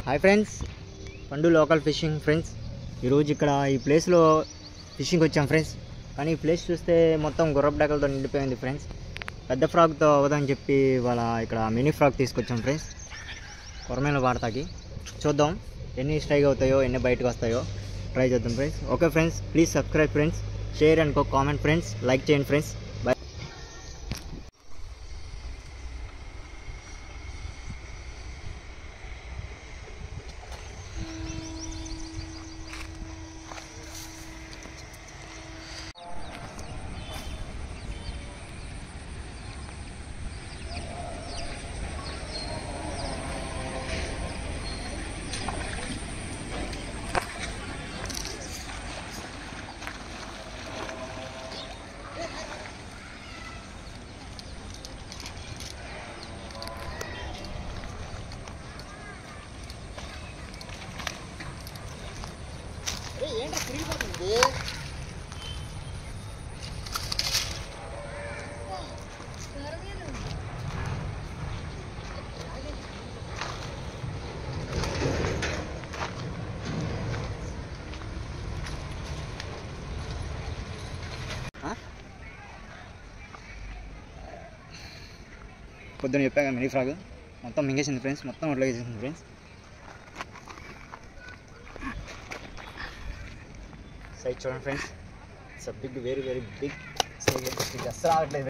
hi friends Pandu local fishing friends ఈరోజు ఇక్కడ ఈ ప్లేస్లో ఫిషింగ్ వచ్చాం ఫ్రెండ్స్ కానీ ఈ ప్లేస్ చూస్తే మొత్తం గుర్రపు డెకలతో నిండిపోయింది ఫ్రెండ్స్ పెద్ద ఫ్రాక్తో అవ్వదని చెప్పి వాళ్ళ ఇక్కడ మినీ ఫ్రాక్ తీసుకొచ్చాం ఫ్రెండ్స్ కొరమేల వాడతాకి చూద్దాం ఎన్ని స్ట్రైక్ అవుతాయో ఎన్ని బయటకు వస్తాయో ట్రై చేద్దాం friends okay friends please subscribe friends share and comment friends like చేయండి ఫ్రెండ్స్ బాయ్ పొద్దున చెప్పాక మినీ ఫ్రాగ్ మొత్తం మింగేసింది ఫ్రెండ్స్ మొత్తం ఒట్లో వేసేసింది ఫ్రెండ్స్ సైజ్ చూడండి friends it's big very very big size అసలు రావట్లేదు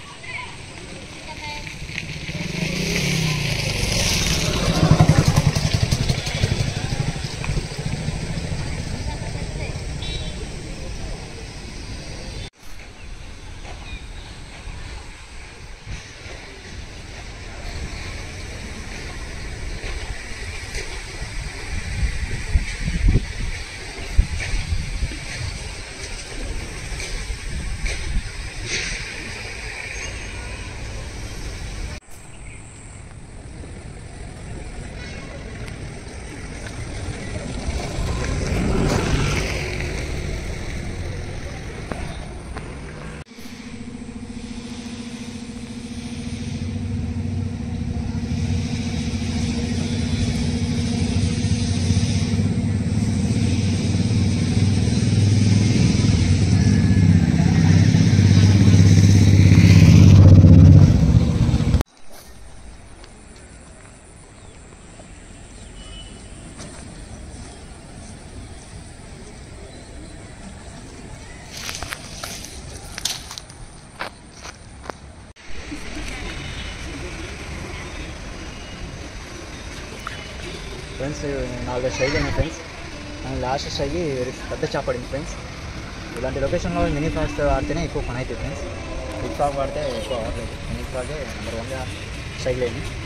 ఫ్రెండ్స్ నాలుగు స్ట్రైక్ అయినాయి ఫ్రెండ్స్ అండ్ లాస్ట్ స్ట్రైక్ పెద్ద చేప పడింది ఫ్రెండ్స్ ఇలాంటి లొకేషన్లో మినీ ఫ్రాక్స్ ఆడితేనే ఎక్కువ పని అవుతుంది ఫ్రెండ్స్ బిగ్ ఫ్రాక్ వాడితే ఎక్కువ అవ్వట్లేదు మినీ ఫ్రాకే నెంబర్ వన్గా స్ట్రైక్ లేని